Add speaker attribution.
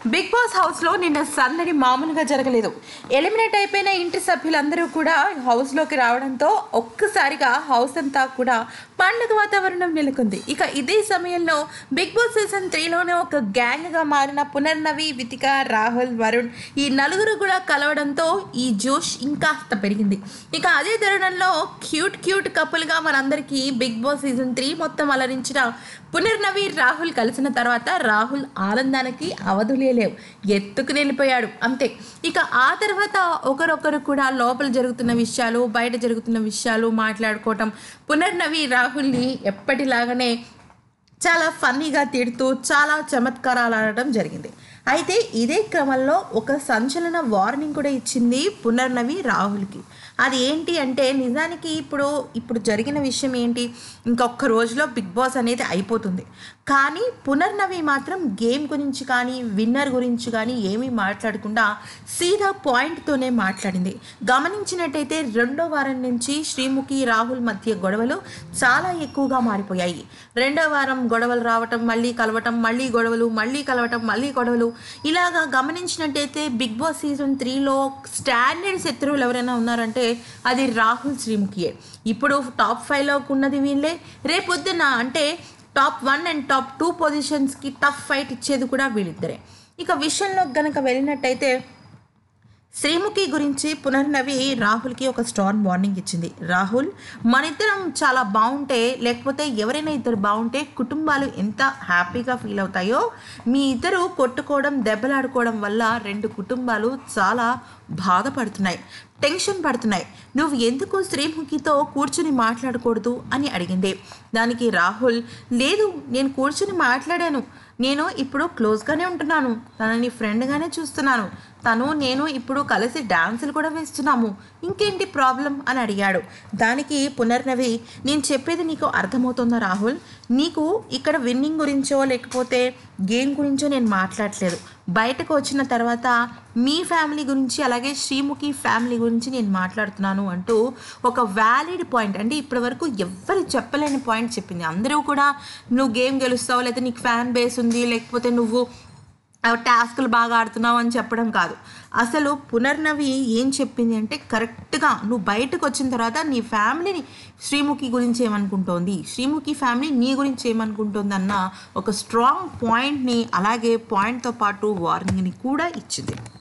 Speaker 1: big boss హౌస్లో నిన్న సందడి మామూలుగా జరగలేదు ఎలిమినేట్ అయిపోయిన ఇంటి సభ్యులందరూ కూడా హౌస్లోకి రావడంతో ఒక్కసారిగా హౌస్ అంతా కూడా పండుగ వాతావరణం నెలకొంది ఇక ఇదే సమయంలో బిగ్ బాస్ సీజన్ త్రీలోనే ఒక గ్యాంగ్గా మారిన పునర్నవి వితిక రాహుల్ వరుణ్ ఈ నలుగురు కూడా కలవడంతో ఈ జోష్ ఇంకాస్త పెరిగింది ఇక అదే తరుణంలో క్యూట్ క్యూట్ కపుల్గా మనందరికీ బిగ్ బాస్ సీజన్ త్రీ మొత్తం అలరించిన పునర్నవి రాహుల్ కలిసిన తర్వాత రాహుల్ ఆనందానికి అవధులే లేవు ఎత్తుకు వెళ్ళిపోయాడు అంతే ఇక ఆ తర్వాత ఒకరొకరు కూడా లోపల జరుగుతున్న విషయాలు బయట జరుగుతున్న విషయాలు మాట్లాడుకోవటం పునర్నవి రాహుల్ని ఎప్పటిలాగానే చాలా ఫన్నీగా తిడుతూ చాలా చమత్కారాలు ఆడటం జరిగింది అయితే ఇదే క్రమంలో ఒక సంచలన వార్నింగ్ కూడా ఇచ్చింది పునర్నవి రాహుల్కి అది ఏంటి అంటే నిజానికి ఇప్పుడు ఇప్పుడు జరిగిన విషయం ఏంటి ఇంకొక రోజులో బిగ్ బాస్ అనేది అయిపోతుంది కానీ పునర్నవి మాత్రం గేమ్ గురించి కానీ విన్నర్ గురించి కానీ ఏమీ మాట్లాడకుండా సీదా పాయింట్తోనే మాట్లాడింది గమనించినట్టయితే రెండో వారం నుంచి శ్రీముఖి రాహుల్ మధ్య గొడవలు చాలా ఎక్కువగా మారిపోయాయి రెండో వారం గొడవలు రావటం మళ్ళీ కలవటం మళ్ళీ గొడవలు మళ్ళీ కలవటం మళ్ళీ గొడవలు ఇలాగా గమనించినట్టయితే బిగ్ బాస్ సీజన్ త్రీలో స్టాండర్డ్ శత్రువులు ఎవరైనా ఉన్నారంటే అది రాహుల్ శ్రీముఖియే ఇప్పుడు టాప్ ఫైవ్లోకి ఉన్నది వీళ్ళే రేపొద్దున అంటే top one and top two పొజిషన్స్కి టఫ్ ఫైట్ ఇచ్చేది కూడా వీళ్ళిద్దరే ఇక విషయంలో గనక వెళ్ళినట్టయితే శ్రీముఖి గురించి పునర్నవి రాహుల్కి ఒక స్ట్రాంగ్ వార్నింగ్ ఇచ్చింది రాహుల్ మన ఇద్దరం చాలా బాగుంటే లేకపోతే ఎవరైనా ఇద్దరు బాగుంటే కుటుంబాలు ఎంత హ్యాపీగా ఫీల్ అవుతాయో మీ ఇద్దరు కొట్టుకోవడం దెబ్బలాడుకోవడం వల్ల రెండు కుటుంబాలు చాలా బాధపడుతున్నాయి టెన్షన్ పడుతున్నాయి నువ్వు ఎందుకు శ్రీముఖితో కూర్చుని మాట్లాడకూడదు అని అడిగింది దానికి రాహుల్ లేదు నేను కూర్చుని మాట్లాడాను నేను ఇప్పుడు క్లోజ్గానే ఉంటున్నాను తనని ఫ్రెండ్గానే చూస్తున్నాను తను నేను ఇప్పుడు కలిసి డాన్సులు కూడా వేస్తున్నాము ఇంకేంటి ప్రాబ్లం అని అడిగాడు దానికి పునర్నవి నేను చెప్పేది నీకు అర్థమవుతుందా రాహుల్ నీకు ఇక్కడ విన్నింగ్ గురించో లేకపోతే గేమ్ గురించో నేను మాట్లాడట్లేదు బయటకు వచ్చిన తర్వాత మీ ఫ్యామిలీ గురించి అలాగే శ్రీముఖి ఫ్యామిలీ గురించి నేను మాట్లాడుతున్నాను అంటూ ఒక వ్యాలిడ్ పాయింట్ అంటే ఇప్పటి వరకు ఎవ్వరు చెప్పలేని పాయింట్ చెప్పింది అందరూ కూడా నువ్వు గేమ్ గెలుస్తావు లేకపోతే నీకు ఫ్యాన్ బేస్ ఉంది లేకపోతే నువ్వు టాస్క్లు బాగా ఆడుతున్నావు అని చెప్పడం కాదు అసలు పునర్నవి ఏం చెప్పింది అంటే కరెక్ట్గా నువ్వు బయటకు వచ్చిన తర్వాత నీ ఫ్యామిలీని శ్రీముఖి గురించి ఏమనుకుంటోంది శ్రీముఖి ఫ్యామిలీ నీ గురించి ఏమనుకుంటుంది అన్న ఒక స్ట్రాంగ్ పాయింట్ని అలాగే పాయింట్తో పాటు వార్నింగ్ని కూడా ఇచ్చింది